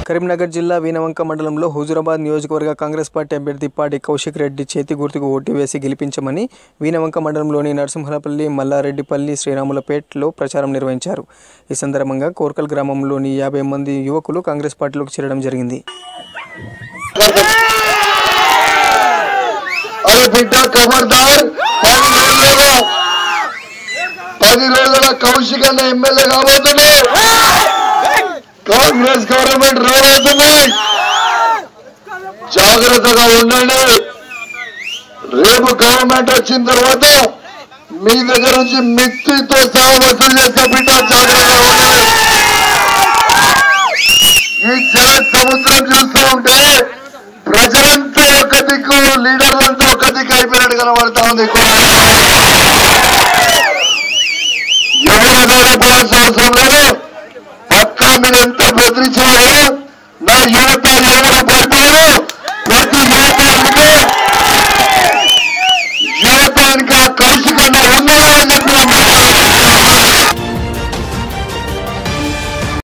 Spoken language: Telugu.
కరీంనగర్ జిల్లా వీనవంక మండలంలో హుజురాబాద్ నియోజకవర్గ కాంగ్రెస్ పార్టీ అభ్యర్థి పాడి కౌశిక్ రెడ్డి చేతి గుర్తుకు ఓటు వేసి గెలిపించమని వీనవంక మండలంలోని నరసింహలపల్లి మల్లారెడ్డిపల్లి శ్రీరాములపేటలో ప్రచారం నిర్వహించారు ఈ సందర్భంగా కోర్కల్ గ్రామంలోని యాభై మంది యువకులు కాంగ్రెస్ పార్టీలోకి చేరడం జరిగింది అరే బిడ్డ ఖబర్దార్ పది రోజులలో పది రోజుల కౌశిక్ అన్న ఎమ్మెల్యే కాబోతున్నాయి కాంగ్రెస్ గవర్నమెంట్ రాబోతుంది జాగ్రత్తగా ఉండండి రేపు గవర్నమెంట్ వచ్చిన తర్వాత మీ దగ్గర నుంచి మిత్తితో సహా వసూలు చేసే బిడ్డ జాగ్రత్తగా ఉండండి ఈ జల సముద్రం చూస్తూ ఉంటే ప్రజలంతా ఒక దిక్కు లీడర్లంతా ఒక దిక్కు అయిపోయినట్టు కనబడతా ఉంది ఎవరు ఆధారపడాల్సిన అవసరం లేదు పక్కా మీరు ఎంత